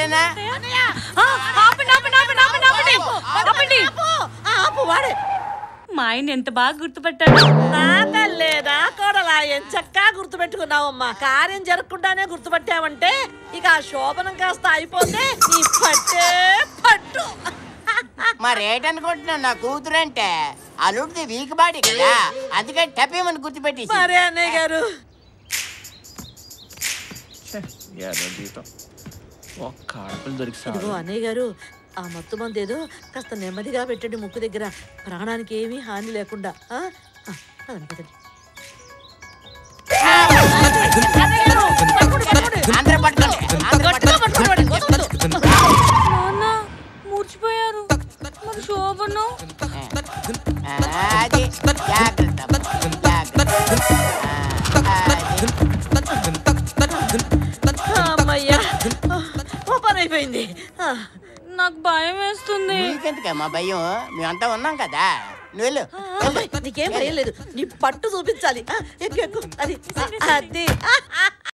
వాడేనా ఆ, ఆపండి ఆపండి ఆపండి ఆపండి ఆపండి ఆపండి ఆపు వాడే మా ఆయన ఎంత బాగా గుర్తుపట్టాడు నాకల్లేదా కోడలా ఎంచక్కా గుర్తుపెట్టుకున్నావమ్మా కార్యం జరగకుండానే గుర్తుపట్టావంటే ఇక ఆ శోభనం కాస్త అయిపోతే నీ పట్టే పట్టు మరేటనుకుంటున్నావు నా కూతురు అంటే అల్లుడిది వీక్ బాడీ కదా అందుకని టపేమని గుర్తుపెట్టి సరే అన్నయ్య గారు ఏదో జీతం ఒక్క ఆడపిల్ల దొరికి ఇదిగో సావు. అన్నయ్య గారు ఆ మత్తు మంది ఏదో కాస్త నెమ్మదిగా పెట్టండి ముక్కు దగ్గర ప్రాణానికి ఏమీ హాని లేకుండా ఆ? ఆ, పదండి, పదండి. ఆంధ్ర పట్టుకోండి ఆంధ్ర పట్టుకోండి నాన్న మూర్చిపోయారు మరి శోభను ఆ, అది జాగ్రత్త జాగ్రత్త ఆ, అది. అమ్మయ్యా ఓ పని అయిపోయింది ఆ, నాకు భయం వేస్తుంది నీకెందుకమ్మా భయం మేమంతా ఉన్నాం కదా నువ్వు వెళ్ళు అమ్మాయి, నీకేం భయం లేదు నీ పట్టు చూపించాలి ఆ, ఎక్కు ఎక్కు అది ఆ, అది ఆ, ఆ,